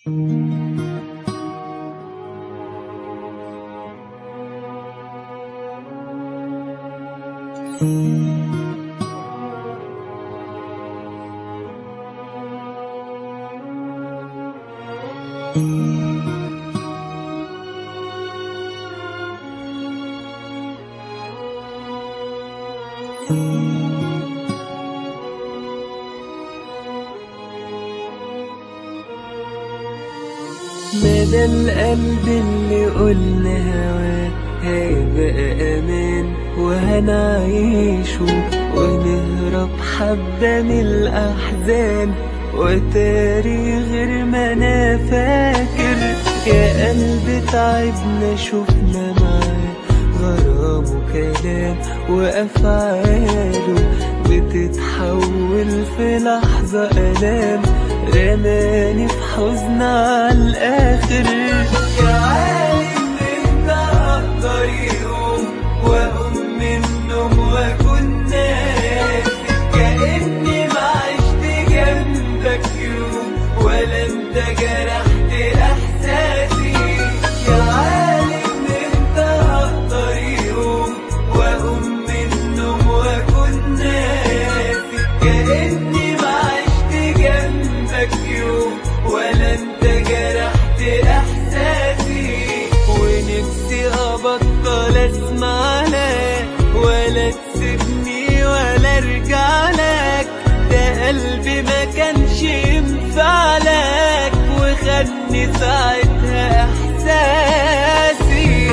مدى القلب اللي قلنا هواه هيبقى امان وهنعيشه ونهرب حبة من الاحزان وتاري غير ما انا فاكر يا قلب تعبنا شفنا معاه غرام وكلام وافعاله بتتحول في لحظة الام رماني في حزن على الاخر يا عالم انت اقدر يوم واقوم من النوم واكون ناسي كاني ما عشت جنبك يوم ولا انت جرحت احساسي يا عالم انت اقدر يوم واقوم من النوم واكون ناسي كاني ما عشت جنبك يوم ولا انت جرحت احساسي ونفسي ابطل اسمع لك ولا تسيبني ولا ارجع لك ده قلبي ما كانش ينفع لك وخدني ساعتها احساسي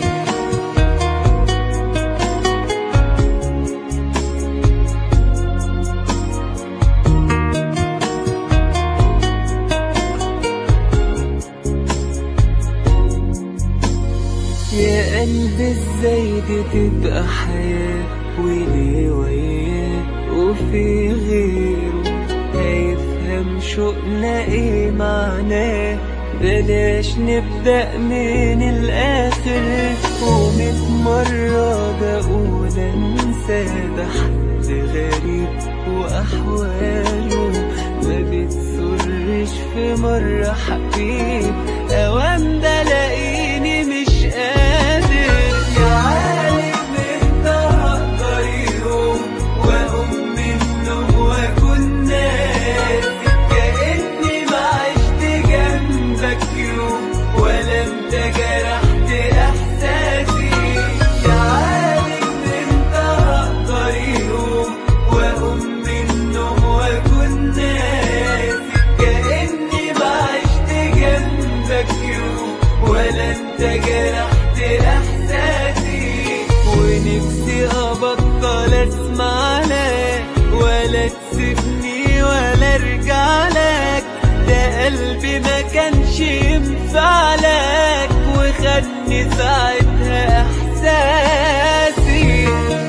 يا قلبي ازاي دي تبقى حياة وليه وياه وفي غيره هيفهم شوقنا ايه معناه بلاش نبدأ من الآخر وميت مرة بقول انسى ده حد غريب وأحواله ما بتسرش في مرة حبيب أوام ده لاقيني مش قادر يا عالم انت هقدر يوم واقوم من النوم واكون ناسي كاني ما عشت جنبك يوم ولا انت جرحت احساسي يا عالم انت هقدر يوم واقوم من النوم واكون ناسي كاني ما عشت جنبك يوم ولا انت جرحت احساسي ونفسي ابطل اسمع لك ولا تسيبني ولا ارجع لك ده قلبي ما كانش ينفع لك وخدني ساعتها احساسي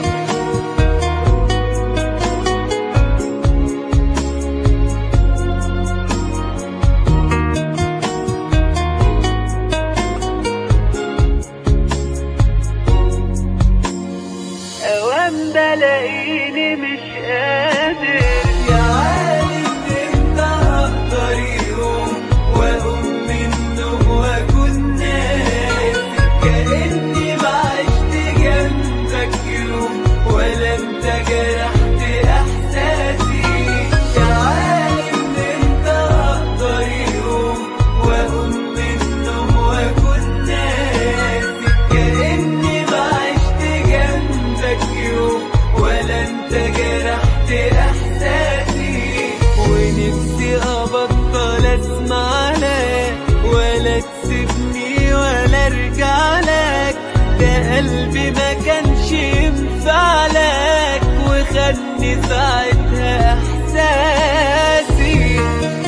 اوام بلاقيني مش قادر يا عالم انت هقدر يوم واقوم من النوم واكون ناسي كاني ما عشت جنبك يوم ولا انت جرحت احساسي يا عالم انت هقدر يوم واقوم من النوم واكون ناسي كاني ما عشت جنبك يوم ولا انت جرحت احساسي ونفسي ابطل اسمع لك ولا تسيبني ولا ارجع لك ده قلبي ما كانش ينفع لك وخدني ساعتها احساسي